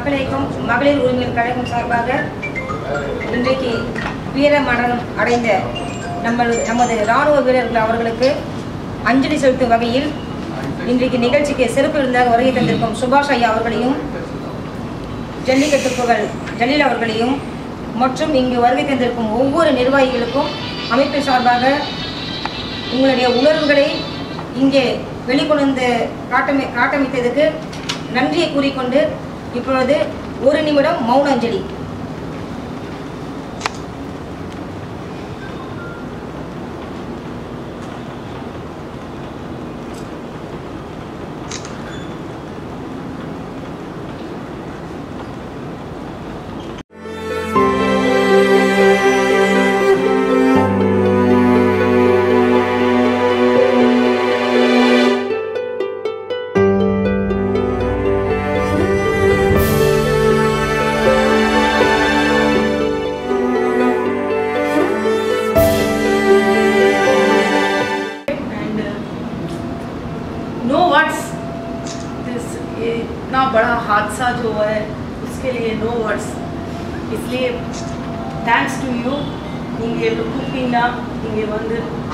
மக்கள் இயக்கம் மகளிர் உரிமைகள் கழகம் சார்பாக இன்றைக்கு வீர மரணம் அடைந்த நம்ம நமது இராணுவ வீரர்கள் அவர்களுக்கு அஞ்சலி செலுத்தும் வகையில் இன்றைக்கு நிகழ்ச்சிக்கு சிறப்பு விருந்தாக வருகை தந்திருக்கும் சுபாஷ் ஐயா அவர்களையும் ஜல்லிக்கட்டு புகழ் ஜலீல் அவர்களையும் மற்றும் இங்கு வருகை தந்திருக்கும் ஒவ்வொரு நிர்வாகிகளுக்கும் அமைப்பின் சார்பாக உங்களுடைய உணர்வுகளை இங்கே வெளிக்கொண்டு வந்து காட்டமி காட்டமைத்ததுக்கு நன்றியை கூறிக்கொண்டு இப்பொழுது ஒரு நிமிடம் மௌன அஞ்சலி and uh, no words this ये इतना बड़ा हादसा जो हुआ है उसके लिए नो वर्ड्स इसलिए थैंक्स टू यू நீங்கள் கூப்பிட்டீங்கன்னா நீங்கள் வந்து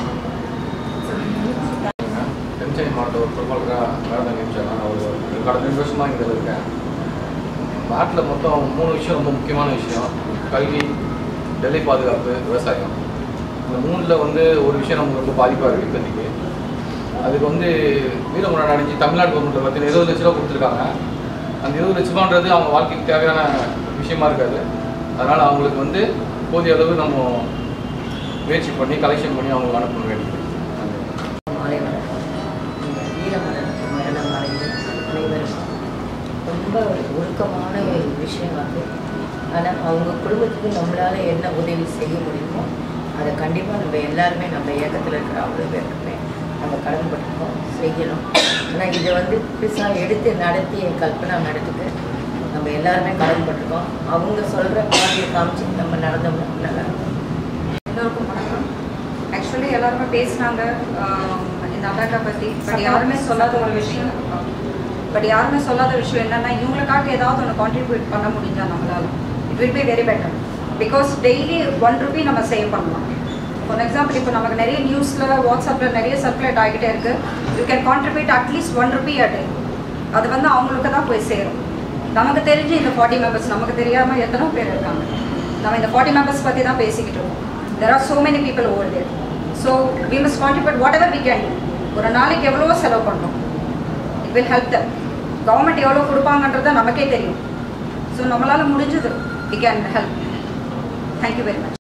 தென்சென்னை மாவட்ட ஒரு பொறுப்பாளராக வேலை நினைச்சேன் நான் ஒரு கடந்த ரெண்டு வருஷமாக இங்கே இருக்கேன் நாட்டில் மொத்தம் மூணு விஷயம் ரொம்ப முக்கியமான விஷயம் கல்வி எல்லை பாதுகாப்பு விவசாயம் இந்த மூணில் வந்து ஒரு விஷயம் நமக்கு ரொம்ப பாதிப்பாக இருக்குது இப்போதைக்கு அதுக்கு வந்து வீரமுறை அடைஞ்சு தமிழ்நாடு கவர்மெண்ட்டில் பார்த்தீங்கன்னா இருபது லட்ச ரூபா கொடுத்துருக்காங்க அந்த இருபது லட்ச ரூபான்றது அவங்க வாழ்க்கைக்கு தேவையான விஷயமா இருக்காது அதனால் அவங்களுக்கு வந்து போதிய அளவு நம்ம முயற்சி பண்ணி கலெக்ஷன் பண்ணி அவங்களுக்கு அனுப்ப வேண்டியது மாலை வணக்கம் இந்த வீரமரண மரணம் அடைந்து அனைவரும் ரொம்ப ஒரு ஒழுக்கமான ஒரு விஷயம் அது ஆனால் அவங்க குடும்பத்துக்கு நம்மளால் என்ன உதவி செய்ய முடியுமோ அதை கண்டிப்பாக நம்ம எல்லாருமே நம்ம இயக்கத்தில் இருக்கிற அவ்வளோ பேருக்குமே நம்ம கடமைப்பட்டிருக்கோம் செய்யணும் ஆனால் இதை வந்து பெருசாக எடுத்து நடத்தி என் கல்பனா மேடத்துக்கு நம்ம எல்லாருமே கடமைப்பட்டிருக்கோம் அவங்க சொல்கிற பாதையை காமிச்சு நம்ம நடந்தோம்னா நல்லா இருக்கும் எல்லோருக்கும் வணக்கம் ஆக்சுவலி எல்லாருமே பேசினாங்க ஆம், இந்த அட்டாக்கை பற்றி பட் யாருமே சொல்லாத ஒரு விஷயம் பட் யாருமே சொல்லாத விஷயம் என்னன்னா இவங்களுக்காக ஏதாவது ஒன்று கான்ட்ரிபியூட் பண்ண முடிஞ்சா நம்மளால it will be very better because daily one rupee நம்ம சேவ் பண்ணலாம் ஃபார் எக்ஸாம்பிள் இப்போ நமக்கு நிறைய நியூஸில் வாட்ஸ்அப்பில் நிறைய சர்க்குலேட் ஆகிட்டே இருக்குது you can contribute at least one rupee a day அது வந்து அவங்களுக்கு தான் போய் சேரும் நமக்கு தெரிஞ்சு இந்த ஃபார்ட்டி மெம்பர்ஸ் நமக்கு தெரியாமல் எத்தனை பேர் இருக்காங்க நம்ம இந்த ஃபார்ட்டி மெம்பர்ஸ் பற்றி தான் பேசிக்கிட்டு இருக்கோம் there are so many people over there so we must contribute whatever we can do ஒரு நாளைக்கு எவ்வளவோ செலவு பண்ணுறோம் it will help them government எவ்வளோ கொடுப்பாங்கன்றது நமக்கே தெரியும் ஸோ நம்மளால் முடிஞ்சது we can help thank you very much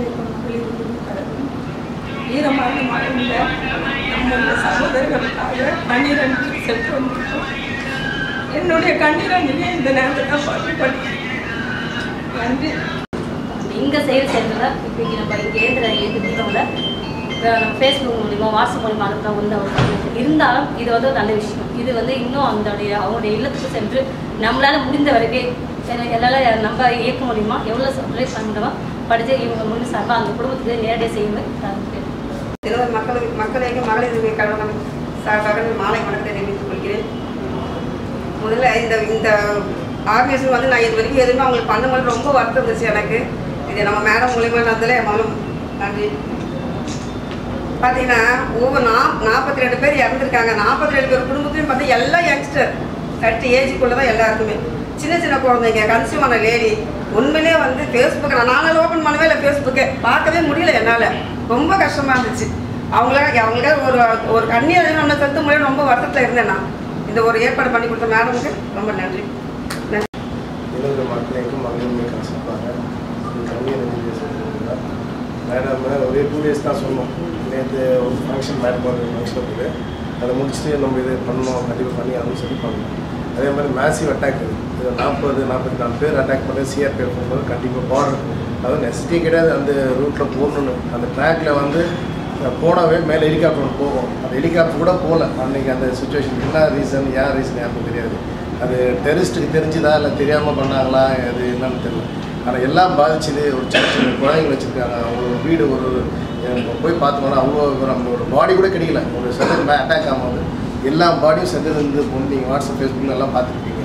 வீரமரணம் அடைந்த நம்முடைய சகோதரர்களுக்காக பன்னிரண்டு சென்று வந்திருக்கோம் என்னுடைய கண்ணீரஞ்சலியை இந்த நேரத்தில் பாட்டு பண்ணி நன்றி இங்கே செயல் செய்கிறத இப்போ இங்கே நம்ம இங்கே ஏந்திர எதிர்க்கிறவங்கள நம்ம ஃபேஸ்புக் மூலிமா வாட்ஸ்அப் மூலிமா அனுப்புகிற வந்து ஒரு சந்தோஷம். இருந்தாலும் இது வந்து ஒரு நல்ல விஷயம் இது வந்து இன்னும் அதோடைய அவங்களுடைய இல்லத்துக்கு சென்று நம்மளால் முடிந்த வரைக்கும் எல்லாம் எல்லாம் நம்ம இயக்க முடியுமா எவ்வளோ சர்ப்ரைஸ் பண்ணுறோமோ படித்து இவங்க முடிஞ்ச சார்பாக அந்த குடும்பத்துக்கு நேரடியாக செய்யுங்க தினவர் மக்கள் மக்களுக்கு மகளிர் உரிமை கழகம் சார்பாக மாலை வணக்கத்தை தெரிவித்துக் கொள்கிறேன் முதல்ல இந்த இந்த ஆர்கனைசேஷன் வந்து நான் இது வரைக்கும் எதுவுமே அவங்களுக்கு பண்ணும்போது ரொம்ப வருத்தம் இருந்துச்சு எனக்கு இது நம்ம மேடம் மூலியமாக நடந்ததில் மகளும் நன்றி பார்த்தீங்கன்னா ஒவ்வொரு நா நாற்பத்தி ரெண்டு பேர் இறந்துருக்காங்க நாற்பத்தி ரெண்டு பேர் குடும்பத்துலையும் பார்த்தா எல்லாம் யங்ஸ்டர் தேர்ட்டி ஏஜுக்குள்ளே தான் எல்லாருக்குமே சின்ன சின்ன குழந்தைங்க கன்சியூமான லேடி உண்மையிலே வந்து ஃபேஸ்புக் நான் நாலு ஓப்பன் பண்ணவே இல்லை ஃபேஸ்புக்கை பார்க்கவே முடியல என்னால் ரொம்ப கஷ்டமாக இருந்துச்சு அவங்கள அவங்கள ஒரு ஒரு கண்ணீர் நம்ம செலுத்த முடியாது ரொம்ப வருத்தத்தில் இருந்தேன் நான் இந்த ஒரு ஏற்பாடு பண்ணி கொடுத்த மேடமுக்கு ரொம்ப நன்றி நன்றி இலங்கை மக்களுக்கும் மகளிருமே கஷ்டப்பாங்க கண்ணீர் நெஞ்சு சொல்லியிருந்தா மேடம் ஒரே டூ டேஸ் தான் சொன்னோம் நேற்று ஒரு ஃபங்க்ஷன் மேடம் ஒரு ஃபங்க்ஷன் இருக்குது அதை முடிச்சுட்டு நம்ம இது பண்ணணும் கண்டிப்பாக பண்ணி அதுன்னு சொல்லி பண்ணணும் அதே மாதிரி மேசிவ் அட்டாக் இது இது நாற்பது நாற்பத்தி நாலு பேர் அட்டாக் பண்ணி சிஆர்பிஎஃப் போகும்போது கண்டிப்பாக பார்டர் அதுவும் நெசிட்டி கிடையாது அந்த ரூட்டில் போகணுன்னு அந்த ட்ராக்ல வந்து அஹ், போனாவே மேலே ஹெலிகாப்டர் ஒன்று போகும் அந்த ஹெலிகாப்டர் கூட போகல அன்னைக்கு அந்த சுச்சுவேஷன் என்ன ரீசன் யார் ரீசன் யாருக்கும் தெரியாது அது டெரரிஸ்ட்டுக்கு தெரிஞ்சுதா இல்லை தெரியாமல் பண்ணாங்களா அது என்னன்னு தெரியல ஆனால் எல்லாம் பாதிச்சுது ஒரு சின்ன சின்ன குழந்தைங்க வச்சுருக்காங்க அவங்க வீடு ஒரு எனக்கு போய் பார்த்தோம்னா அவ்வளோ ஒரு நம்மளோட பாடி கூட கிடைக்கல ஒரு செகண்ட் அட்டாக் ஆகும்போது எல்லா பாடியும் செஞ்சது இருந்து பொண்ணு நீங்கள் வாட்ஸ்அப் ஃபேஸ்புக்கில் எல்லாம் பார்த்துருப்பீங்க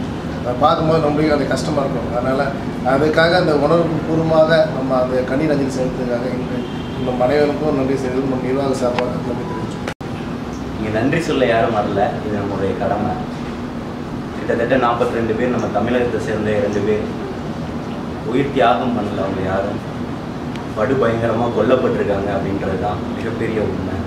அதை பார்க்கும்போது நம்மளுக்கு அந்த கஷ்டமாக இருக்கும் அதனால் அதுக்காக அந்த உணர்வு பூர்வமாக நம்ம அந்த கண்ணீர் அஞ்சலி செலுத்துறதுக்காக இன்று நம்ம அனைவருக்கும் நன்றி செய்வது நம்ம நிர்வாக சார்பாக நன்றி தெரிவிச்சுக்கிறோம் இங்கே நன்றி சொல்ல யாரும் வரல இது நம்மளுடைய கடமை கிட்டத்தட்ட நாற்பத்தி ரெண்டு பேர் நம்ம தமிழகத்தை சேர்ந்த இரண்டு பேர் உயிர் தியாகம் பண்ணல அவங்க யாரும் படு பயங்கரமாக கொல்லப்பட்டிருக்காங்க அப்படின்றது தான் மிகப்பெரிய உண்மை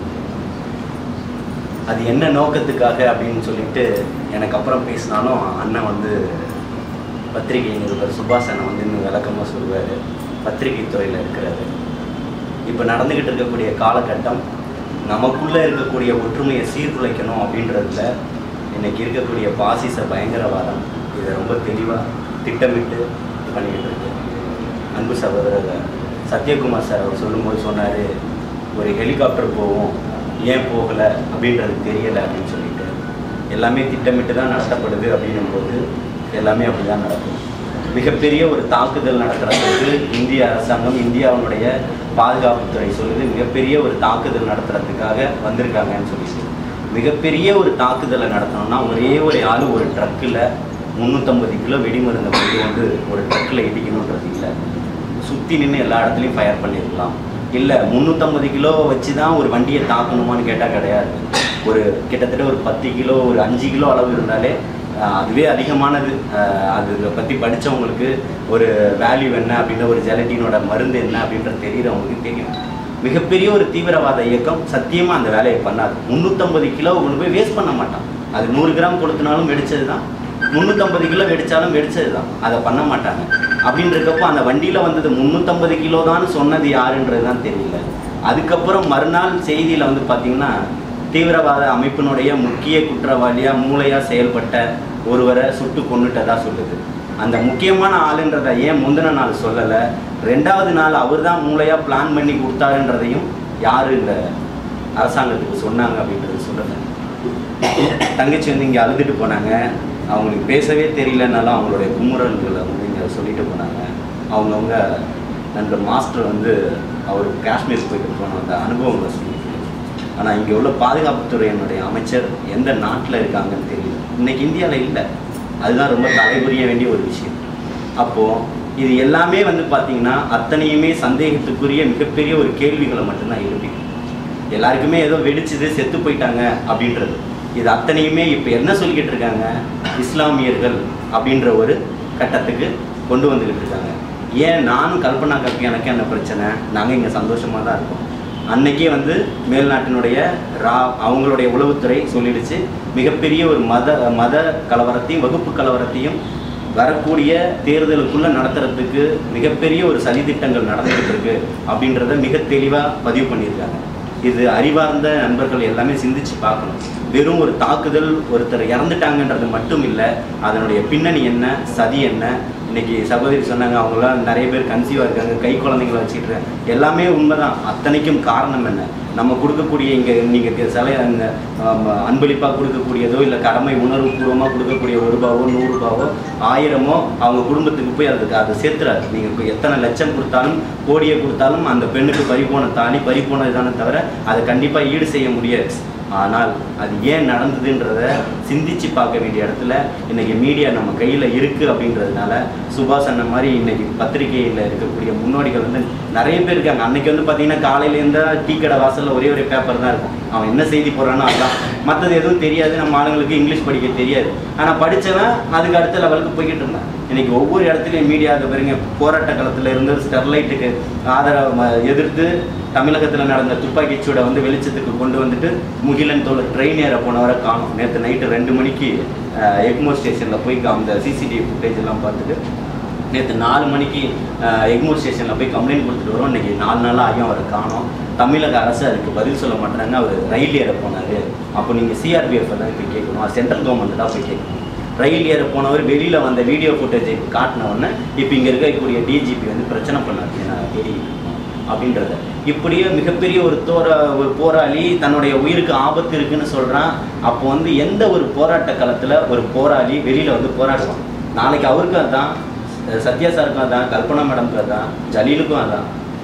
அது என்ன நோக்கத்துக்காக அப்படின்னு சொல்லிட்டு எனக்கு அப்புறம் பேசினாலும் அண்ணன் வந்து பத்திரிகை நிருபர் சுபாஷ் அண்ணன் வந்து இன்னும் விளக்கமாக சொல்லுவார் பத்திரிகை துறையில் இருக்கிறாரு இப்போ நடந்துக்கிட்டு இருக்கக்கூடிய காலகட்டம் நமக்குள்ளே இருக்கக்கூடிய ஒற்றுமையை சீர்குலைக்கணும் அப்படின்றதுல இன்னைக்கு இருக்கக்கூடிய பாசிச பயங்கரவாதம் இதை ரொம்ப தெளிவாக திட்டமிட்டு பண்ணிக்கிட்டு இருக்கு அன்பு சகோதரர் சத்யகுமார் சார் அவர் சொல்லும்போது சொன்னார் ஒரு ஹெலிகாப்டர் போகும் ஏன் போகலை அப்படின்றது தெரியலை அப்படின்னு சொல்லிட்டு எல்லாமே திட்டமிட்டு தான் நடத்தப்படுது அப்படின்னும்போது எல்லாமே அப்படி தான் நடக்கும் மிகப்பெரிய ஒரு தாக்குதல் நடத்துறதுக்கு இந்திய அரசாங்கம் இந்தியாவுடைய பாதுகாப்புத்துறை சொல்லுது மிகப்பெரிய ஒரு தாக்குதல் நடத்துறதுக்காக வந்திருக்காங்கன்னு சொல்லிட்டு மிகப்பெரிய ஒரு தாக்குதலை நடத்தணும்னா ஒரே ஒரு ஆள் ஒரு ட்ரக்கில் முந்நூற்றம்பது கிலோ வெடிமருந்தை கொண்டு வந்து ஒரு ட்ரக்கில் இடிக்கணுன்றது இல்லை சுற்றி நின்று எல்லா இடத்துலையும் ஃபயர் பண்ணியிருக்கலாம் இல்லை முந்நூற்றம்பது கிலோ வச்சு தான் ஒரு வண்டியை தாக்கணுமான்னு கேட்டால் கிடையாது ஒரு கிட்டத்தட்ட ஒரு பத்து கிலோ ஒரு அஞ்சு கிலோ அளவு இருந்தாலே ஆஹ், அதுவே அதிகமானது ஆஹ், அது பற்றி படித்தவங்களுக்கு ஒரு வேல்யூ என்ன அப்படின்ற ஒரு ஜெலட்டினோட மருந்து என்ன அப்படின்றது தெரிகிறவங்களுக்கு தெரியும் மிகப்பெரிய ஒரு தீவிரவாத இயக்கம் சத்தியமாக அந்த வேலையை பண்ணாது முந்நூற்றம்பது கிலோ கொண்டு போய் வேஸ்ட் பண்ண மாட்டான் அது நூறு கிராம் கொடுத்தனாலும் வெடிச்சது தான் முந்நூற்றம்பது கிலோ வெடிச்சாலும் வெடிச்சது தான் அதை பண்ண மாட்டாங்க அப்படின்றக்கப்போ அந்த வண்டியில் வந்தது முந்நூற்றம்பது கிலோ தான் சொன்னது யாருன்றது தான் தெரியல அதுக்கப்புறம் மறுநாள் செய்தியில் வந்து பார்த்தீங்கன்னா தீவிரவாத அமைப்பினுடைய முக்கிய குற்றவாளியாக மூளையாக செயல்பட்ட ஒருவரை சுட்டு கொன்னுட்டதா சொல்லுது அந்த முக்கியமான ஆளுன்றதை ஏன் முந்தின நாள் சொல்லலை ரெண்டாவது நாள் அவர் தான் மூளையாக பிளான் பண்ணி கொடுத்தாருன்றதையும் யார் இந்த அரசாங்கத்துக்கு சொன்னாங்க அப்படின்றது சொல்லலை தங்கச்சி வந்து இங்கே அழுதுட்டு போனாங்க அவங்களுக்கு பேசவே தெரியலனாலும் அவங்களுடைய குமுறல்களை வந்து இங்கே சொல்லிட்டு போனாங்க அவங்கவுங்க நண்பர் மாஸ்டர் வந்து அவர் காஷ்மீர் போயிட்டு போன அந்த அனுபவங்களை சொல்லிட்டு ஆனால் இங்கே உள்ள பாதுகாப்புத்துறையினுடைய அமைச்சர் எந்த நாட்டில் இருக்காங்கன்னு தெரியல இன்னைக்கு இந்தியாவில் இல்லை அதுதான் ரொம்ப தலைபுரிய வேண்டிய ஒரு விஷயம் அப்போது இது எல்லாமே வந்து பார்த்தீங்கன்னா அத்தனையுமே சந்தேகத்துக்குரிய மிகப்பெரிய ஒரு கேள்விகளை மட்டும்தான் எழுப்பி எல்லாருக்குமே ஏதோ வெடிச்சுது செத்து போயிட்டாங்க அப்படின்றது இது அத்தனையுமே இப்போ என்ன சொல்லிக்கிட்டு இருக்காங்க இஸ்லாமியர்கள் அப்படின்ற ஒரு கட்டத்துக்கு கொண்டு வந்துக்கிட்டு இருக்காங்க ஏன் நானும் கல்பனா கல்வி எனக்கு என்ன பிரச்சனை நாங்கள் இங்கே சந்தோஷமாக தான் இருக்கோம் அன்னைக்கே வந்து மேல்நாட்டினுடைய ரா அவங்களுடைய உளவுத்துறை சொல்லிடுச்சு மிகப்பெரிய ஒரு மத மத கலவரத்தையும் வகுப்பு கலவரத்தையும் வரக்கூடிய தேர்தலுக்குள்ள நடத்துறதுக்கு மிகப்பெரிய ஒரு சதித்திட்டங்கள் நடந்துகிட்டு இருக்கு அப்படின்றத மிக தெளிவாக பதிவு பண்ணியிருக்காங்க இது அறிவார்ந்த நண்பர்கள் எல்லாமே சிந்திச்சு பார்க்கணும் வெறும் ஒரு தாக்குதல் ஒருத்தர் இறந்துட்டாங்கன்றது மட்டும் இல்லை அதனுடைய பின்னணி என்ன சதி என்ன இன்னைக்கு சகோதரி சொன்னாங்க அவங்களாம் நிறைய பேர் கன்சீவாக இருக்காங்க கை குழந்தைங்களை வச்சுட்டு இருக்காங்க. எல்லாமே உண்மைதான் அத்தனைக்கும் காரணம் என்ன நம்ம கொடுக்கக்கூடிய இங்கே நீங்கள் சில இந்த அன்பளிப்பாக கொடுக்கக்கூடியதோ இல்லை கடமை உணர்வு பூர்வமாக கொடுக்கக்கூடிய ஒரு ரூபாவோ நூறு ரூபாவோ ஆயிரமோ அவங்க குடும்பத்துக்கு போய் அதுக்கு அதை சேர்த்துறாரு நீங்கள் எத்தனை லட்சம் கொடுத்தாலும் கோடியை கொடுத்தாலும் அந்த பெண்ணுக்கு பறிபோன தாலி பறிபோனது தானே தவிர அதை கண்டிப்பாக ஈடு செய்ய முடியாது ஆனால் அது ஏன் நடந்ததுன்றத சிந்திச்சு பார்க்க வேண்டிய இடத்துல இன்னைக்கு மீடியா நம்ம கையில் இருக்குது அப்படின்றதுனால சுபாஷ் அண்ணன் மாதிரி இன்னைக்கு பத்திரிகையில் இருக்கக்கூடிய முன்னோடிகள் வந்து நிறைய பேர் இருக்காங்க அன்னைக்கு வந்து பார்த்தீங்கன்னா காலையிலேருந்தா டீ கடை வாசலில் ஒரே ஒரு பேப்பர் தான் இருக்கும் அவன் என்ன செய்தி போடுறானோ அதுதான் மற்றது எதுவும் தெரியாது நம்ம ஆளுங்களுக்கு இங்கிலீஷ் படிக்க தெரியாது ஆனால் படித்தவன் அதுக்கு அடுத்த லெவலுக்கு போய்கிட்டு இருந்தான் இன்னைக்கு ஒவ்வொரு இடத்துலையும் மீடியா அதை பாருங்க போராட்ட காலத்தில் இருந்து ஸ்டெர்லைட்டுக்கு ஆதரவு எதிர்த்து தமிழகத்தில் நடந்த துப்பாக்கிச் சூடை வந்து வெளிச்சத்துக்கு கொண்டு வந்துட்டு முகிலன் தோழர் ட்ரெயின் ஏற போனவரை காணும் நேற்று நைட்டு ரெண்டு மணிக்கு அஹ், எக்மோர் ஸ்டேஷனில் போய் அந்த சிசிடிவி ஃபுட்டேஜ் எல்லாம் பார்த்துட்டு நேற்று நாலு மணிக்கு அஹ், எக்மோர் ஸ்டேஷனில் போய் கம்ப்ளைண்ட் கொடுத்துட்டு வரோம் இன்னைக்கு நாலு நாளாக ஆகியும் அவரை காணோம் தமிழக அரசு அதுக்கு பதில் சொல்ல மாட்டாங்க அவர் ரயில் ஏற போனார் அப்போ நீங்கள் சிஆர்பிஎஃப் தான் போய் கேட்கணும் சென்ட்ரல் கவர்மெண்ட் தான் போய் கேட்கணும் ரயில் ஏற போனவர் வெளியில் வந்த வீடியோ ஃபுட்டேஜை காட்டின உடனே இப்போ இங்கே இருக்கக்கூடிய டிஜிபி வந்து பிரச்சனை பண்ணாது நான் தெரியும் அப்படின்றத இப்படியே மிகப்பெரிய ஒரு தோர ஒரு போராளி தன்னுடைய உயிருக்கு ஆபத்து இருக்குன்னு சொல்கிறான் அப்போ வந்து எந்த ஒரு போராட்ட களத்தில் ஒரு போராளி வெளியில் வந்து போராடுவான் நாளைக்கு அவருக்கும் அதான் சத்யா சாருக்கும் அதான் கல்பனா மேடம்க்கு அதான் ஜலீலுக்கும் அதான்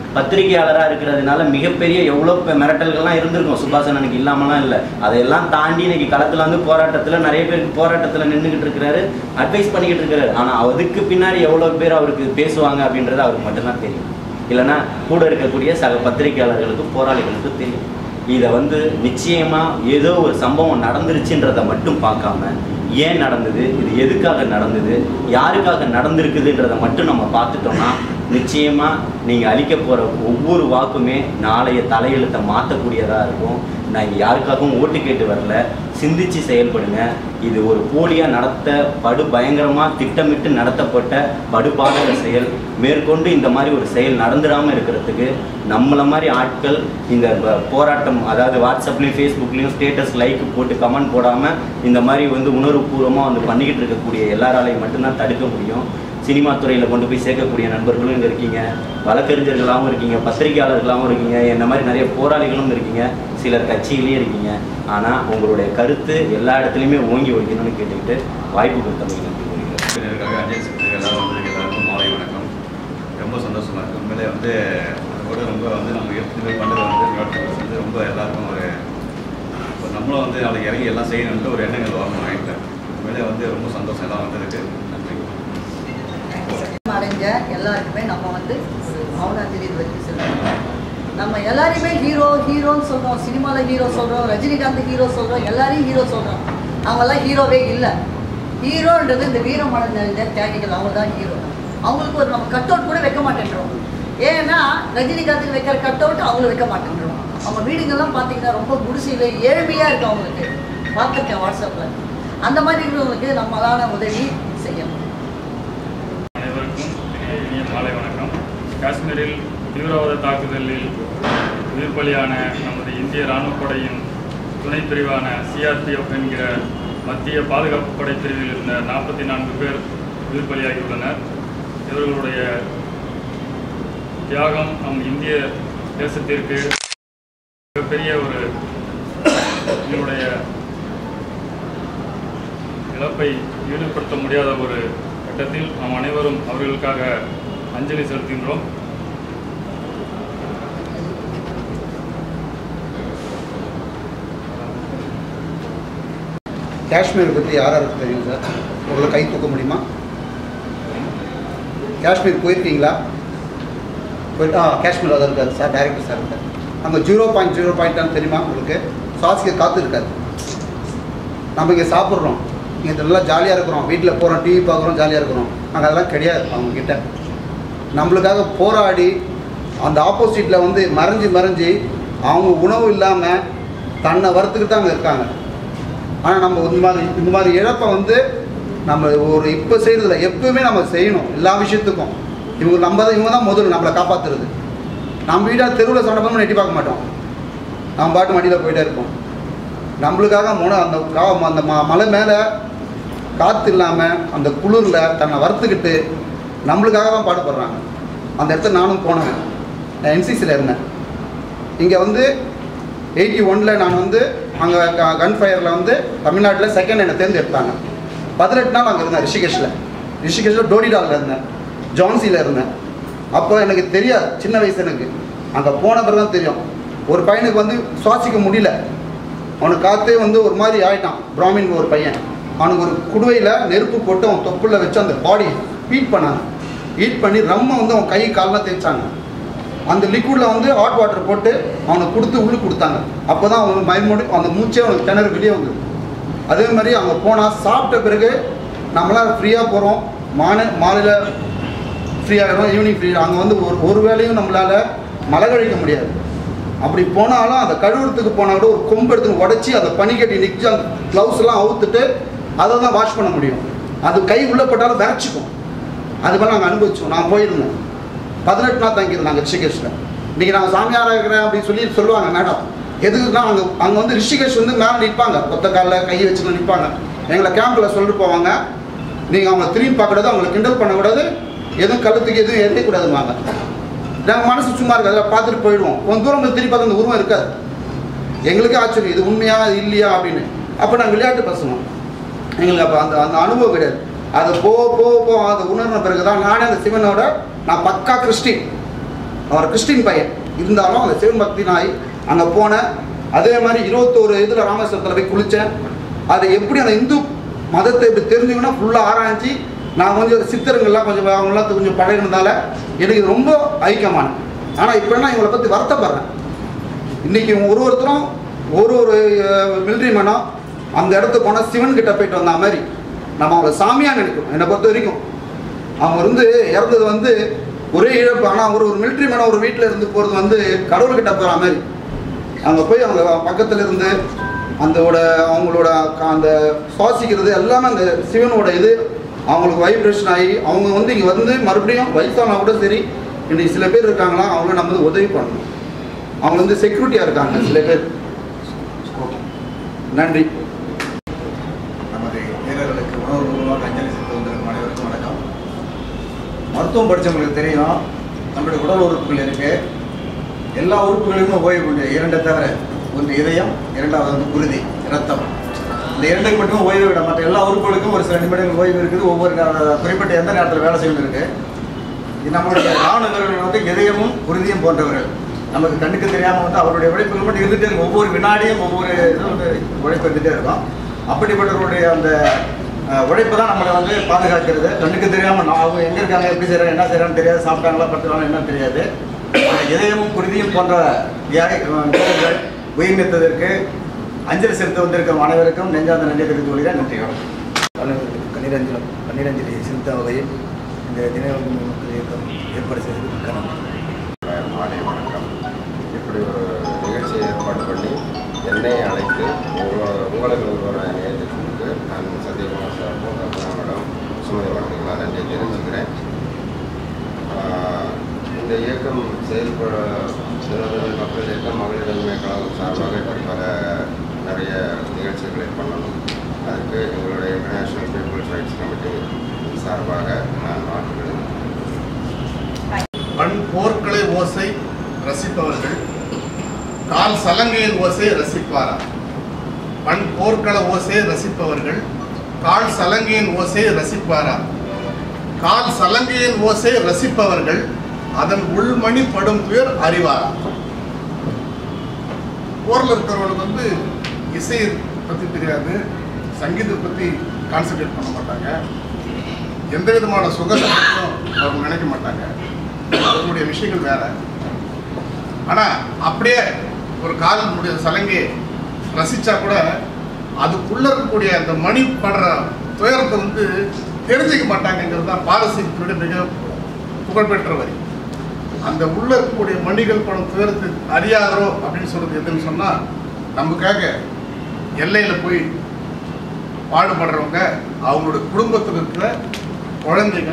பத்திரிகையாளராக இருக்கிறதுனால மிகப்பெரிய எவ்வளோ பெ- மிரட்டல்கள்லாம் இருந்திருக்கும் சுபாசனனுக்கு இல்லாமலாம் இல்லை அதையெல்லாம் தாண்டி இன்னைக்கு களத்தில் வந்து போராட்டத்தில் நிறைய பேருக்கு போராட்டத்தில் நின்றுக்கிட்டு இருக்கிறாரு அட்வைஸ் பண்ணிக்கிட்டு இருக்கிறாரு ஆனால் அதுக்கு பின்னாடி எவ்வளோ பேர் அவருக்கு பேசுவாங்க அப்படின்றது அவருக்கு மட்டும்தான் தெரியும் இல்லைன்னா கூட இருக்கக்கூடிய சக பத்திரிகையாளர்களுக்கு போராளிகளுக்கு தெரியும் இதை வந்து நிச்சயமா ஏதோ ஒரு சம்பவம் நடந்துருச்சுன்றதை மட்டும் பார்க்காம ஏன் நடந்தது இது எதுக்காக நடந்தது யாருக்காக நடந்திருக்குதுன்றதை மட்டும் நம்ம பார்த்துட்டோம்னா நிச்சயமா நீங்க அளிக்க போற ஒவ்வொரு வாக்குமே நாளைய தலையெழுத்தை மாற்றக்கூடியதா இருக்கும் நான் இங்க யாருக்காகவும் ஓட்டு கேட்டு வரல சிந்திச்சு செயல்படுங்க இது ஒரு போலியா நடத்த படு பயங்கரமா திட்டமிட்டு நடத்தப்பட்ட படுபாதக செயல் மேற்கொண்டு இந்த மாதிரி ஒரு செயல் நடந்துடாம இருக்கிறதுக்கு நம்மள மாதிரி ஆட்கள் இந்த ப- போராட்டம் அதாவது வாட்ஸ்அப்லேயும் ஃபேஸ்புக்லேயும் ஸ்டேட்டஸ் லைக் போட்டு கமெண்ட் போடாமல் இந்த மாதிரி வந்து உணர்வுபூர்வமாக வந்து பண்ணிக்கிட்டு இருக்கக்கூடிய எல்லாராலையும் மட்டும்தான் தடுக்க முடியும் சினிமா துறையில் கொண்டு போய் சேர்க்கக்கூடிய நண்பர்களும் இங்கே இருக்கீங்க வழக்கறிஞர்களாகவும் இருக்கீங்க பத்திரிகையாளர்களாகவும் இருக்கீங்க என்ன மாதிரி நிறைய போராளிகளும் இருக்கீங்க சிலர் கட்சியிலேயே இருக்கீங்க ஆனால் உங்களுடைய கருத்து எல்லா இடத்துலையுமே ஓங்கி வைக்கணும்னு கேட்டுக்கிட்டு வாய்ப்பு கொடுத்தவங்க நன்றி கூறுகிறேன் இதற்காக அஜய் சித்து எல்லாரும் வந்து எல்லாருக்கும் மாலை வணக்கம் ரொம்ப சந்தோஷமா இருக்கு உண்மையிலே வந்து அது கூட ரொம்ப வந்து நம்ம எடுத்துட்டு பண்ணுறது வந்து யோசிச்சு வந்து ரொம்ப எல்லாருக்கும் ஒரு ஒரு நம்மளும் வந்து நாளைக்கு இறங்கி எல்லாம் செய்யணுன்ட்டு ஒரு எண்ணங்கள் வரணும் மைண்டில் உண்மையிலே வந்து ரொம்ப சந்தோஷம் எல்லாம் வந்ததுக்கு நன்றி அடைஞ்ச எல்லாருக்குமே நம்ம வந்து ஒரு மௌனாஞ்சலி வச்சு சொல்லணும் நம்ம எல்லாரையுமே ஹீரோ ஹீரோன்னு சொல்கிறோம் சினிமாவில் ஹீரோ சொல்கிறோம் ரஜினிகாந்த் ஹீரோ சொல்கிறோம் எல்லாரையும் ஹீரோ சொல்கிறோம் அவங்கெல்லாம் ஹீரோவே இல்லை ஹீரோன்றது இந்த வீரமடைந்த தியாகிகள் அவங்க தான் ஹீரோ அவங்களுக்கு ஒரு நம்ம கட் அவுட் கூட வைக்க மாட்டேன்றோம் ஏன்னா ரஜினிகாந்துக்கு வைக்கிற கட் அவுட் அவங்களுக்கு வைக்க மாட்டேன்றோம் அவங்க வீடுங்கள்லாம் பார்த்தீங்கன்னா ரொம்ப குடிசையில் ஏழ்மையாக இருக்கு அவங்களுக்கு பார்த்துருக்கேன் வாட்ஸ்அப்பில் அந்த மாதிரி இருக்கிறவங்களுக்கு நம்மளான உதவி செய்யணும் அனைவருக்கும் இனிய மாலை வணக்கம் காஷ்மீரில் தீவிரவாத தாக்குதலில் உயிர் பலியான நமது இந்திய இராணுவ படையின் துணை பிரிவான சிஆர்பிஎஃப் என்கிற மத்திய பாதுகாப்பு படை பிரிவில் இருந்த நாற்பத்தி நான்கு பேர் உயிர் பலியாகியுள்ளனர் இவர்களுடைய தியாகம் நம் இந்திய தேசத்திற்கு மிகப்பெரிய ஒரு இவருடைய இழப்பை ஈடுபடுத்த முடியாத ஒரு கட்டத்தில் நாம் அனைவரும் அவர்களுக்காக அஞ்சலி செலுத்துகின்றோம் காஷ்மீர் பற்றி யார் யாருக்கு தெரியும் சார் உங்களை கை தூக்க முடியுமா காஷ்மீர் போயிருக்கீங்களா போய் ஆ காஷ்மீர் அதை இருக்காரு சார் டைரக்டர் சார் இருக்கார் அங்கே ஜீரோ பாயிண்ட் ஜீரோ பாயிண்ட்டான்னு தெரியுமா உங்களுக்கு சுவாசிக்க காற்று இருக்காது நம்ம இங்கே சாப்பிட்றோம் இங்கே நல்லா ஜாலியாக இருக்கிறோம் வீட்டில் போகிறோம் டிவி பார்க்குறோம் ஜாலியாக இருக்கிறோம் அங்கே அதெல்லாம் கிடையாது அவங்கக்கிட்ட நம்மளுக்காக போராடி அந்த ஆப்போசிட்டில் வந்து மறைஞ்சு மறைஞ்சு அவங்க உணவு இல்லாமல் தன்னை வறுத்துக்கிட்டு தான் அங்கே இருக்காங்க ஆனால் நம்ம இந்த மாதிரி இந்த மாதிரி இழப்பை வந்து நம்ம ஒரு இப்போ செய்கிறதில்ல எப்பவுமே நம்ம செய்யணும் எல்லா விஷயத்துக்கும் இவங்க நம்ம தான் இவங்க தான் முதல்ல நம்மளை காப்பாற்றுறது நம்ம வீடாக தெருவில் சண்டை பண்ணி எட்டி பார்க்க மாட்டோம் நம்ம பாட்டு மடியில் போயிட்டே இருப்போம் நம்மளுக்காக முன அந்த கா அந்த ம மலை மேலே காற்று இல்லாமல் அந்த குளிரில் தன்னை வறுத்துக்கிட்டு நம்மளுக்காக தான் பாடுபடுறாங்க அந்த இடத்துல நானும் போனேன் நான் என்சிசியில் இருந்தேன் இங்கே வந்து எயிட்டி ஒனில் நான் வந்து அங்கே கன் ஃபயரில் வந்து தமிழ்நாட்டில் செகண்ட் என்னை தேர்ந்தெடுத்தாங்க பதினெட்டு நாள் அங்கே இருந்தேன் ரிஷிகேஷில் ரிஷிகேஷில் டோடிடாலில் இருந்தேன் ஜான்சியில் இருந்தேன் அப்போ எனக்கு தெரியாது சின்ன வயசு எனக்கு அங்கே போன பிறகு தான் தெரியும் ஒரு பையனுக்கு வந்து சுவாசிக்க முடியல அவனுக்கு காற்றே வந்து ஒரு மாதிரி ஆயிட்டான் பிராமின் ஒரு பையன் அவனுக்கு ஒரு குடுவையில் நெருப்பு போட்டு அவன் தொப்புள்ள வச்சு அந்த பாடி ஹீட் பண்ணாங்க ஹீட் பண்ணி ரம்மை வந்து அவன் கை கால்லாம் தேய்ச்சாங்க அந்த லிக்விடில் வந்து ஹாட் வாட்டர் போட்டு அவனுக்கு கொடுத்து உள்ளுக்கு கொடுத்தாங்க அப்போ தான் அவனுக்கு மயமோடி அந்த மூச்சே அவனுக்கு கிணறு வெளியே வந்தது அதே மாதிரி அங்கே போனால் சாப்பிட்ட பிறகு நம்மளாம் ஃப்ரீயாக போகிறோம் மாலை மாலையில் ஃப்ரீயாகிறோம் ஈவினிங் ஃப்ரீ அங்கே வந்து ஒரு ஒரு வேளையும் நம்மளால் மழை கழிக்க முடியாது அப்படி போனாலும் அந்த கழுவுறதுக்கு போனால் கூட ஒரு கொம்பு எடுத்து உடச்சி அந்த பனிக்கட்டி நிற்கி அந்த க்ளவுஸ் எல்லாம் அவுத்துட்டு அதை தான் வாஷ் பண்ண முடியும் அது கை உள்ளே போட்டாலும் விரைச்சிக்கும் அது மாதிரி நாங்கள் அனுபவிச்சோம் நான் போயிருந்தேன் பதினெட்டு நாள் தங்கியிருந்தேன் அங்கே ரிஷிகேஷில் இன்றைக்கி நான் சாமியாராக இருக்கிறேன் அப்படின்னு சொல்லி சொல்லுவாங்க மேடம் எதுக்குன்னா அங்கே அங்கே வந்து ரிஷிகேஷ் வந்து மேலே நிற்பாங்க ஒத்த காலில் கை வச்சுட்டு நிற்பாங்க எங்களை கேம்பில் சொல்லிட்டு போவாங்க நீங்கள் அவங்கள திரும்பி பார்க்கக்கூடாது அவங்கள கிண்டல் பண்ணக்கூடாது எதுவும் கழுத்துக்கு எதுவும் எறியக்கூடாதுவாங்க நாங்கள் மனசு சும்மா இருக்காது அதை பார்த்துட்டு போயிடுவோம் கொஞ்சம் தூரம் போய் திரும்பி பார்த்தா அந்த உருவம் இருக்காது எங்களுக்கே ஆச்சரியம் இது உண்மையா இது இல்லையா அப்படின்னு அப்போ நாங்கள் விளையாட்டு பசங்க எங்களுக்கு அப்போ அந்த அந்த அனுபவம் கிடையாது அது போக போக போக அதை உணர்ந்த பிறகு தான் நானே அந்த சிவனோட நான் பக்கா கிறிஸ்டின் அவர் கிறிஸ்டின் பையன் இருந்தாலும் அந்த சிவபக்தி நாய் அங்கே போனேன் அதே மாதிரி இருபத்தோரு இதில் ராமேஸ்வரத்தில் போய் குளித்தேன் அதை எப்படி அந்த இந்து மதத்தை இப்படி தெரிஞ்சுக்கணும் ஃபுல்லாக ஆராய்ச்சி நான் கொஞ்சம் சித்தருங்கள்லாம் கொஞ்சம் அவங்களாம் கொஞ்சம் பழகினதால எனக்கு இது ரொம்ப ஐக்கியமான ஆனால் இப்போ நான் இவங்களை பற்றி வருத்தப்படுறேன் இன்றைக்கி ஒரு ஒருத்தரும் ஒரு ஒரு மிலிட்ரி மேனும் அந்த இடத்துக்கு போனால் சிவன் கிட்ட போயிட்டு வந்த மாதிரி நம்ம அவங்கள சாமியாக நினைக்கிறோம் என்னை பொறுத்த வரைக்கும் அவங்க வந்து இறந்தது வந்து ஒரே இழப்பு ஆனால் ஒரு ஒரு மிலிட்ரி மேனம் ஒரு வீட்டில் இருந்து போகிறது வந்து கடவுள்கிட்ட போகிற மாதிரி அங்கே போய் அவங்க பக்கத்தில் இருந்து அந்தோட அவங்களோட க- அந்த சுவாசிக்கிறது எல்லாமே அந்த சிவனோட இது அவங்களுக்கு வைப்ரேஷன் ஆகி அவங்க வந்து இங்கே வந்து மறுபடியும் வயசானா கூட சரி இன்னைக்கு சில பேர் இருக்காங்களா அவங்கள நம்ம வந்து உதவி பண்ணணும் அவங்க வந்து செக்யூரிட்டியாக இருக்காங்க சில பேர் ஓகே நன்றி நமது வீரர்களுக்கு உணர்வுபூர்வமாக அஞ்சலி செலுத்த வந்திருக்கும் அனைவருக்கும் வணக்கம் மருத்துவம் படித்தவங்களுக்கு தெரியும் நம்மளுடைய உடல் உறுப்புகள் இருக்கு எல்லா உறுப்புகளுமே ஓய்வு உண்டு இரண்டை தவிர ஒன்று இதயம் இரண்டாவது வந்து குருதி ரத்தம் இந்த இரண்டுக்கு மட்டும் ஓய்வு விட மற்ற எல்லா உறுப்புகளுக்கும் ஒரு சில நிமிடங்கள் ஓய்வு இருக்குது ஒவ்வொரு நே- குறிப்பிட்ட எந்த நேரத்தில் வேலை செய்வது இருக்கு இது நம்மளுடைய ராணுவ வீரர்கள் வந்து இதயமும் குருதியும் போன்றவர்கள் நமக்கு கண்ணுக்கு தெரியாமல் வந்து அவருடைய உழைப்புகள் மட்டும் இருந்துகிட்டே இருக்கும் ஒவ்வொரு வினாடியும் ஒவ்வொரு இது வந்து உழைப்பு இருந்துகிட்டே இருக்கும் அப்படிப்பட்டவர்களுடைய அந்த அஹ், உழைப்பு தான் நம்மளை வந்து பாதுகாக்கிறது கண்ணுக்கு தெரியாமல் நான் அவங்க எங்கே இருக்காங்க எப்படி செய்கிறாங்க என்ன செய்கிறான்னு தெரியாது சாப்பிட்டாங்களா பட்டுறாங்களா என்ன தெரியாது அந்த இதயமும் குருதியும் போன்ற வியாதி அஹ், வீரர்கள் உயிர்நீத்ததற்கு அஞ்சலி செலுத்த வந்திருக்கும் அனைவருக்கும் நெஞ்சார்ந்த நன்றி தெரிவித்துக் கொள்கிறேன் நன்றி வணக்கம் அனைவருக்கும் கண்ணீரஞ்சலம் கண்ணீரஞ்சலி செலுத்த வகையில் இந்த தினவந்தி மக்கள் இயக்கம் ஏற்பாடு செய்தது மிக்க நன்றி மாலை வணக்கம் இப்படி ஒரு நிகழ்ச்சியை ஏற்பாடு பண்ணி என்னை அழைத்து உங்களோட உங்களுக்கு உங்களோட நிகழ்ச்சிக்கு நான் சத்யகுமார் சார் போன்ற மேடம் சுமதி மேடத்துக்கெல்லாம் நன்றி தெரிவிச்சுக்கிறேன் ஆஹ் இந்த இயக்கம் செயல்பட சிறுவர்கள் மக்கள் இயக்கம் மகளிர் உரிமை கழகம் சார்பாக இப்படி பல நிறைய நிகழ்ச்சிகளை பண்ணணும் அதுக்கு எங்களுடைய இன்டர்நேஷ்னல் பீப்புள்ஸ் ரைட்ஸ் கமிட்டி சார்பாக நான் வாழ்த்துக்கிறேன் பண் போர்க்களை ஓசை ரசிப்பவர்கள் கால் சலங்கையின் ஓசை ரசிப்பாரா பண் போர்க்கள ஓசை ரசிப்பவர்கள் கால் சலங்கையின் ஓசை ரசிப்பாரா கால் சலங்கையின் ஓசை ரசிப்பவர்கள் அதன் உள்மணி படும் துயர் அறிவாரா போரில் இருக்கிறவங்களுக்கு வந்து இசை பற்றி தெரியாது சங்கீதத்தை பற்றி கான்சன்ட்ரேட் பண்ண மாட்டாங்க எந்த விதமான சுகத்தை பற்றியும் அவங்க நினைக்க மாட்டாங்க அவர்களுடைய விஷயங்கள் வேற ஆனா அப்படியே ஒரு காலினுடைய சலங்கை ரசிச்சா கூட அதுக்குள்ள இருக்கக்கூடிய அந்த மணி படுற துயரத்தை வந்து தெரிஞ்சுக்க மாட்டாங்கங்கிறது தான் பாரசீகத்தினுடைய மிக புகழ்பெற்ற வரி அந்த உள்ள இருக்கக்கூடிய மணிகள் படும் துயரத்தை அறியாதரோ அப்படின்னு சொல்றது எதுன்னு சொன்னா நமக்காக எல்லையில போய் பாடுபடுறவங்க அவங்களோட குடும்பத்தில் இருக்கிற குழந்தைங்க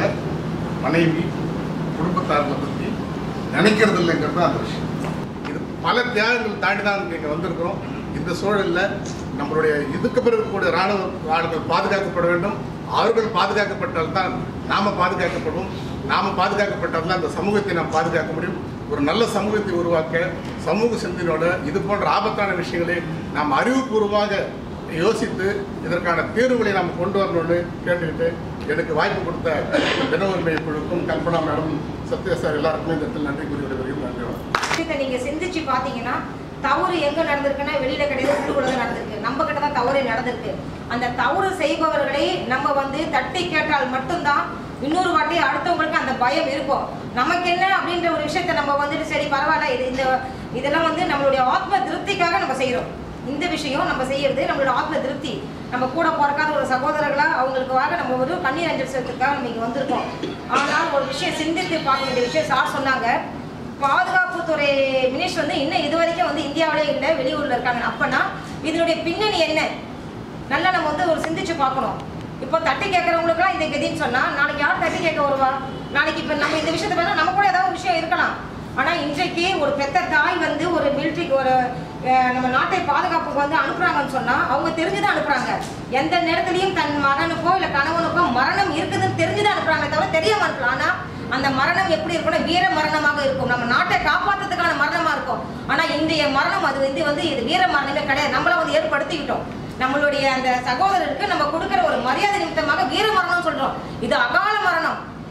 மனைவி குடும்பத்தார்களை பற்றி நினைக்கிறது இல்லைங்கிறது தான் அந்த விஷயம் இது பல தியாகங்கள் தாண்டி தான் இங்கே வந்திருக்கிறோம் இந்த சூழலில் நம்மளுடைய இதுக்கு பிறகு கூட ராணுவ ஆளுகள் பாதுகாக்கப்பட வேண்டும் அவர்கள் பாதுகாக்கப்பட்டால் தான் நாம பாதுகாக்கப்படுவோம் நாம பாதுகாக்கப்பட்டால் தான் இந்த சமூகத்தை நாம் பாதுகாக்க முடியும் ஒரு நல்ல சமூகத்தை உருவாக்க சமூக சிந்தனையோட இது போன்ற ஆபத்தான விஷயங்களை நாம் அறிவுபூர்வமாக யோசித்து இதற்கான தீர்வுகளை நாம் கொண்டு வரணும்னு கேட்டுக்கிட்டு எனக்கு வாய்ப்பு கொடுத்த தின உரிமை குழுக்கும் கல்பனா மேடம் சத்யா சார் எல்லாருக்குமே இந்த இடத்தில் நன்றி கூறி விடுவதையும் நன்றி வணக்கம். விஷயத்தை நீங்க சிந்திச்சு பாத்தீங்கன்னா தவறு எங்க நடந்திருக்குன்னா வெளியில கிடையாது உள்ளுக்குள்ள தான் நடந்திருக்கு நம்ம கிட்ட தான் தவறு நடந்திருக்கு அந்த தவறு செய்பவர்களை நம்ம வந்து தட்டி கேட்டால் மட்டும்தான் இன்னொரு வாட்டி அடுத்தவங்களுக்கு அந்த பயம் இருக்கும் நமக்கு என்ன அப்படின்ற ஒரு விஷயத்த நம்ம வந்துட்டு சரி பரவாயில்ல இது இந்த இதெல்லாம் வந்து நம்மளுடைய ஆத்ம திருப்திக்காக நம்ம செய்றோம் இந்த விஷயம் நம்ம செய்யறது நம்மளோட ஆத்ம திருப்தி நம்ம கூட பிறக்காத ஒரு சகோதரர்களா அவங்களுக்காக நம்ம ஒரு கண்ணீர் அஞ்சல் செலுத்துக்காக நம்ம இங்க வந்திருக்கோம் ஆனால் ஒரு விஷயம் சிந்தித்து பார்க்க வேண்டிய விஷயம் சார் சொன்னாங்க பாதுகாப்புத்துறை மினிஸ்டர் வந்து இன்னும் இது வரைக்கும் வந்து இந்தியாவிலே இல்லை வெளியூர்ல இருக்காங்க அப்பனா இதனுடைய பின்னணி என்ன நல்லா நம்ம வந்து ஒரு சிந்திச்சு பார்க்கணும் இப்போ தட்டி கேட்கறவங்களுக்குலாம் இந்த கதின்னு சொன்னா நாளைக்கு யார் தட்டி கேட்க வருவா நாளைக்கு இப்போ நம்ம இந்த விஷயத்தை பார்த்தா நம்ம கூட ஏதாவது ஒரு விஷயம் இருக்கலாம் ஆனா இன்றைக்கு ஒரு பெத்த தாய் வந்து ஒரு மிலிட்ரிக்கு ஒரு அஹ், நம்ம நாட்டை பாதுகாப்புக்கு வந்து அனுப்புறாங்கன்னு சொன்னா அவங்க தெரிஞ்சுதான் அனுப்புறாங்க எந்த நேரத்திலையும் தன் மகனுக்கோ இல்ல கணவனுக்கோ மரணம் இருக்குதுன்னு தெரிஞ்சுதான் அனுப்புறாங்க தவிர தெரியாம அனுப்பலாம் ஆனா அந்த மரணம் எப்படி இருக்கும்னா வீர மரணமாக இருக்கும் நம்ம நாட்டை காப்பாத்துறதுக்கான மரணமா இருக்கும் ஆனா இன்றைய மரணம் அது வந்து வந்து இது வீர மரணமே கிடையாது நம்மள வந்து ஏற்படுத்திக்கிட்டோம் நம்மளுடைய அந்த சகோதரருக்கு நம்ம கொடுக்கிற ஒரு மரியாதை நிமித்தமாக வீர மரணம் சொல்றோம் இது அகால மரணம்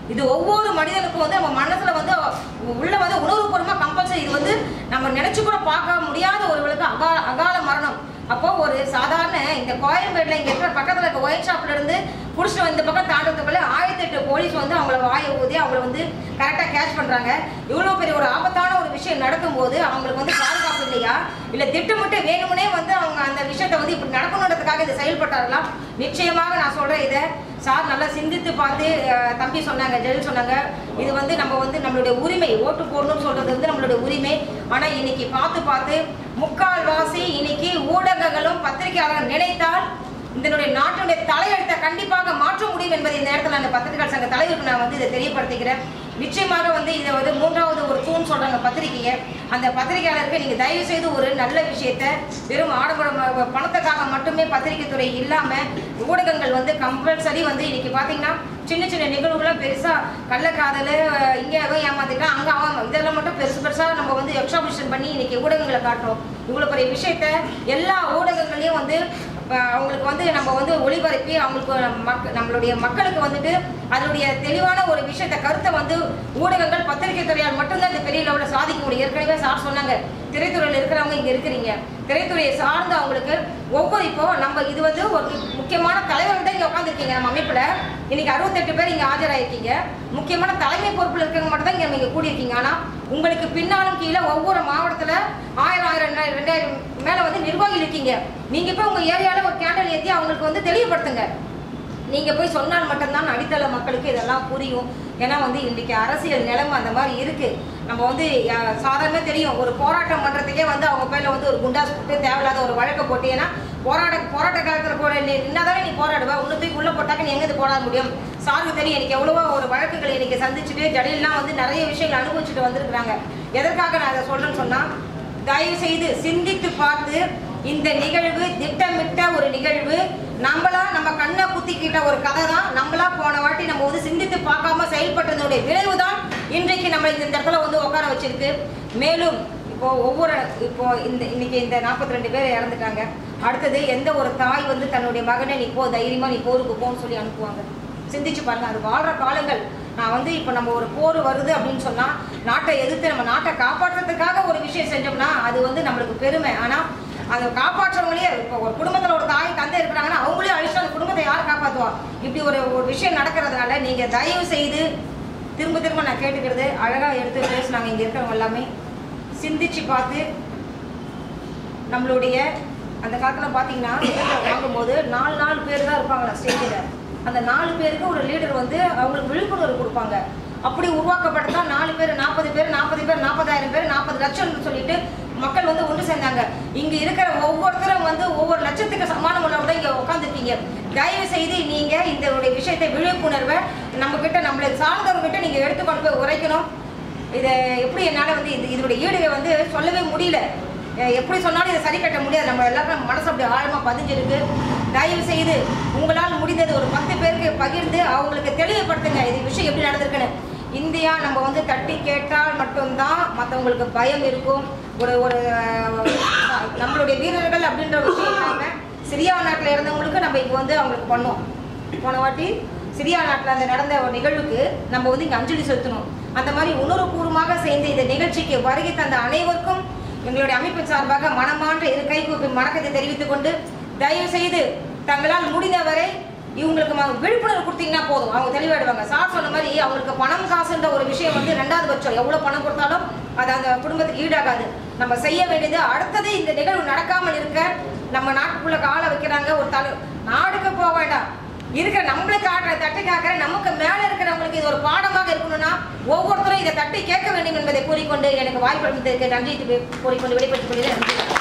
இது ஒவ்வொரு மனிதனுக்கும் வந்து நம்ம மனசுல வந்து உள்ள வந்து உணர்வுபூர்வமா கம்பல்சரி இது வந்து நம்ம நினைச்சு கூட பார்க்க முடியாத ஒருவளுக்கு அகா அகால மரணம் அப்போ ஒரு சாதாரண இந்த கோயம்பேடுல இங்க இருக்கிற பக்கத்துல இருக்க ஒயின் ஷாப்ல இருந்து புடிச்சிட்டு இந்த பக்கம் தாண்டதுக்குள்ள ஆயிரத்தி எட்டு போலீஸ் வந்து அவங்கள வாயை ஊதி அவங்கள வந்து கரெக்டா கேட்ச் பண்றாங்க இவ்வளவு பெரிய ஒரு ஆபத்தான ஒரு விஷயம் நடக்கும்போது அவங்களுக்கு வந்து பாதுகாப்பு இல்லையா இல்ல திட்டமிட்டு வேணுமுனே வந்து அவங்க அந்த விஷயத்தை வந்து இப்படி நடக்கணுன்றதுக்காக இதை செயல்பட்டார்களாம் நிச்சயமாக நான் சொல்றேன் இதை சார் நல்லா சிந்தித்து பார்த்து அஹ், தம்பி சொன்னாங்க ஜெயல் சொன்னாங்க இது வந்து நம்ம வந்து நம்மளுடைய உரிமை ஓட்டு போடணும்னு சொல்றது வந்து நம்மளுடைய உரிமை ஆனா இன்னைக்கு பார்த்து பார்த்து முக்கால்வாசி இன்னைக்கு ஊடகங்களும் பத்திரிகையாளர்கள் நினைத்தால் இதனுடைய நாட்டினுடைய தலையெழுத்தை கண்டிப்பாக மாற்ற முடியும் என்பதை இந்த நேரத்தில் அந்த பத்திரிகையாளர் சங்க தலைவருக்கு நான் வந்து இதை தெரியப்படுத்திக்கிறேன் நிச்சயமாக வந்து இதை வந்து மூன்றாவது ஒரு தூண் சொல்றாங்க பத்திரிகையை அந்த பத்திரிகையாளருக்கு நீங்க தயவு செய்து ஒரு நல்ல விஷயத்த வெறும் ஆடம்பரம் அஹ், பணத்துக்காக மட்டுமே பத்திரிகை துறை இல்லாம ஊடகங்கள் வந்து கம்பல்சரி வந்து இன்னைக்கு பாத்தீங்கன்னா சின்ன சின்ன நிகழ்வுகள்லாம் பெருசா கள்ளக்காதல் அஹ், இங்க அவன் ஏமாத்திட்டான் அங்க அவன் இதெல்லாம் மட்டும் பெருசு பெருசா நம்ம வந்து எக்ஸாபிஷன் பண்ணி இன்னைக்கு ஊடகங்களை காட்டுறோம் இவ்வளவு பெரிய விஷயத்த எல்லா ஊடகங்களையும் வந்து அஹ், அவங்களுக்கு வந்து நம்ம வந்து ஒளிபரப்பி அவங்களுக்கு மக் நம்மளுடைய மக்களுக்கு வந்துட்டு அதனுடைய தெளிவான ஒரு விஷயத்த கருத்தை வந்து ஊடகங்கள் பத்திரிகை துறையால் மட்டும்தான் இந்த பெரிய லெவலில் சாதிக்க முடியும் ஏற்கனவே சார் சொன்னாங்க திரைத்துறையில் இருக்கிறவங்க இங்க இருக்கிறீங்க திரைத்துறையை சார்ந்து அவங்களுக்கு ஒவ்வொரு இப்போ நம்ம இது வந்து ஒரு முக்கியமான தலைவர் தான் இங்க உட்காந்துருக்கீங்க நம்ம அமைப்புல இன்னைக்கு அறுபத்தெட்டு பேர் இங்க ஆஜராயிருக்கீங்க முக்கியமான தலைமை பொறுப்புல இருக்கவங்க மட்டும் தான் இங்க நீங்க கூடியிருக்கீங்க ஆனா உங்களுக்கு பின்னாலும் கீழே ஒவ்வொரு மாவட்டத்துல ஆயிரம் ஆயிரம் ரெண்டாயிரம் ரெண்டாயிரம் மேல வந்து நிர்வாகி இருக்கீங்க நீங்க போய் உங்க ஏரியால ஒரு கேண்டல் ஏத்தி அவங்களுக்கு வந்து தெளிவுபடுத்துங்க நீங்க போய் சொன்னால் மட்டும்தான் அடித்தள மக்களுக்கு இதெல்லாம் புரியும் ஏன்னா வந்து இன்னைக்கு அரசியல் நிலைமை அந்த மாதிரி இருக்கு நம்ம வந்து அஹ், சாதாரண தெரியும் ஒரு போராட்டம் பண்றதுக்கே வந்து அவங்க பேர்ல வந்து ஒரு குண்டாஸ் போட்டு தேவையில்லாத ஒரு வழக்கை போட்டு ஏன்னா போராட்ட போராட்ட காலத்துல போட நீ நின்னாதானே நீ போராடுவ உன்னை தூக்கி உள்ள போட்டாக்க நீ எங்க இது போராட முடியும் சாருக்கு தெரியும் எனக்கு எவ்வளவோ ஒரு வழக்குகள் இன்னைக்கு சந்திச்சுட்டு ஜடீல்லாம் வந்து நிறைய விஷயங்கள் அனுபவிச்சுட்டு வந்திருக்கிறாங்க எதற்காக நான் அதை சொல்றேன்னு சொன்னா தயவு செய்து சிந்தித்து பார்த்து இந்த நிகழ்வு திட்டமிட்ட ஒரு நிகழ்வு நம்மளா நம்ம கண்ணை குத்திக்கிட்ட ஒரு கதை தான் நம்மளா போன வாட்டி நம்ம வந்து சிந்தித்து பார்க்காம செயல்பட்டதனுடைய விளைவு தான் இன்றைக்கு நம்ம இந்த இடத்துல வந்து உட்கார வச்சிருக்கு மேலும் இப்போ ஒவ்வொரு இப்போ இந்த இன்னைக்கு இந்த 42 ரெண்டு பேர் இறந்துட்டாங்க அடுத்தது எந்த ஒரு தாய் வந்து தன்னுடைய மகனை நீ போ தைரியமா நீ போருக்கு போன்னு சொல்லி அனுப்புவாங்க சிந்திச்சு பாருங்க அது வாழ்ற காலங்கள் நான் வந்து இப்போ நம்ம ஒரு போர் வருது அப்படின்னு சொன்னா நாட்டை எதிர்த்து நம்ம நாட்டை காப்பாற்றுறதுக்காக ஒரு விஷயம் செஞ்சோம்னா அது வந்து நம்மளுக்கு பெருமை ஆனா அதை காப்பாற்றுறவங்களே இப்போ ஒரு குடும்பத்துல ஒரு தாய் தந்தை இருக்கிறாங்கன்னா அவங்களே அழிச்சு அந்த குடும்பத்தை யார் காப்பாத்துவா இப்படி ஒரு ஒரு விஷயம் நடக்கிறதுனால நீங்க தயவு செய்து திரும்ப திரும்ப நான் கேட்டுக்கிறது அழகா எடுத்து பேசுனாங்க இங்க இருக்கிறவங்க எல்லாமே சிந்திச்சு பார்த்து நம்மளுடைய அந்த காலத்துல பாத்தீங்கன்னா தேர்தல் வாங்கும்போது நாலு நாலு பேர் தான் இருப்பாங்களா ஸ்டேஜில் அந்த நாலு பேருக்கு ஒரு லீடர் வந்து அவங்களுக்கு விழிப்புணர்வு கொடுப்பாங்க அப்படி உருவாக்கப்பட்டதா நாலு பேர் நாற்பது பேர் நாற்பது பேர் நாற்பதாயிரம் பேர் நாற்பது லட்சம்னு சொல்லிட்டு மக்கள் வந்து ஒன்று சேர்ந்தாங்க இங்க இருக்கிற ஒவ்வொருத்தரும் வந்து ஒவ்வொரு லட்சத்துக்கு சமானம் உள்ளவங்க இங்க உட்காந்துருக்கீங்க தயவு செய்து நீங்க இந்த ஒரு விஷயத்தை விழிப்புணர்வை நம்ம கிட்ட நம்மளை சார்ந்தவங்க கிட்ட நீங்க எடுத்துக்கொண்டு போய் உரைக்கணும் இதை எப்படி என்னால் வந்து இது இதனுடைய ஈடுகை வந்து சொல்லவே முடியல அஹ் எப்படி சொன்னாலும் இதை சரி கட்ட முடியாது நம்ம எல்லாரும் மனசு அப்படி ஆழமாக பதிஞ்சிருக்கு தயவு செய்து உங்களால் முடிந்தது ஒரு பத்து பேருக்கு பகிர்ந்து அவங்களுக்கு தெளிவுபடுத்துங்க இது விஷயம் எப்படி நடந்திருக்குன்னு இந்தியா நம்ம வந்து தட்டி கேட்டால் மட்டும்தான் மற்றவங்களுக்கு பயம் இருக்கும் ஒரு ஒரு அஹ், நம்மளுடைய வீரர்கள் அப்படின்ற விஷயம் இல்லாமல் சிரியா நாட்டில் இருந்தவங்களுக்கு நம்ம இப்போ வந்து அவங்களுக்கு பண்ணோம் போன வாட்டி சிரியா நாட்டில் அந்த நடந்த ஒரு நிகழ்வுக்கு நம்ம வந்து இங்கே அஞ்சலி செலுத்தணும் அந்த மாதிரி உணர்வுபூர்வமாக சேர்ந்து இந்த நிகழ்ச்சிக்கு வருகை தந்த அனைவருக்கும் எங்களுடைய அமைப்பின் சார்பாக மனமான்ற இரு கைகூப்பி வணக்கத்தை தெரிவித்துக் கொண்டு தயவு செய்து தங்களால் முடிந்தவரை இவங்களுக்கு ம- விழிப்புணர்வு கொடுத்தீங்கன்னா போதும் அவங்க தெளிவாயிடுவாங்க சார் சொன்ன மாதிரி அவங்களுக்கு பணம் காசுன்ற ஒரு விஷயம் வந்து ரெண்டாவது பட்சம் எவ்வளவு பணம் கொடுத்தாலும் அது அந்த குடும்பத்துக்கு ஈடாகாது நம்ம செய்ய வேண்டியது அடுத்தது இந்த நிகழ்வு நடக்காமல் இருக்க நம்ம நாட்டுக்குள்ள காலை வைக்கிறாங்க ஒரு தலை நாடுக்கு போக வேண்டாம் இருக்கிற நம்மளுக்கு ஆடுற தட்டி காக்கிற நமக்கு மேல இருக்கிறவங்களுக்கு இது ஒரு பாடமாக இருக்கணும்னா ஒவ்வொருத்தரும் இதை தட்டி கேட்க வேண்டும் என்பதை கூறிக்கொண்டு எனக்கு வாய்ப்பு அளித்ததற்கு நன்றி கூறிக்கொண்டு விடைபெற்றுக் கொள்கிறேன் நன்றி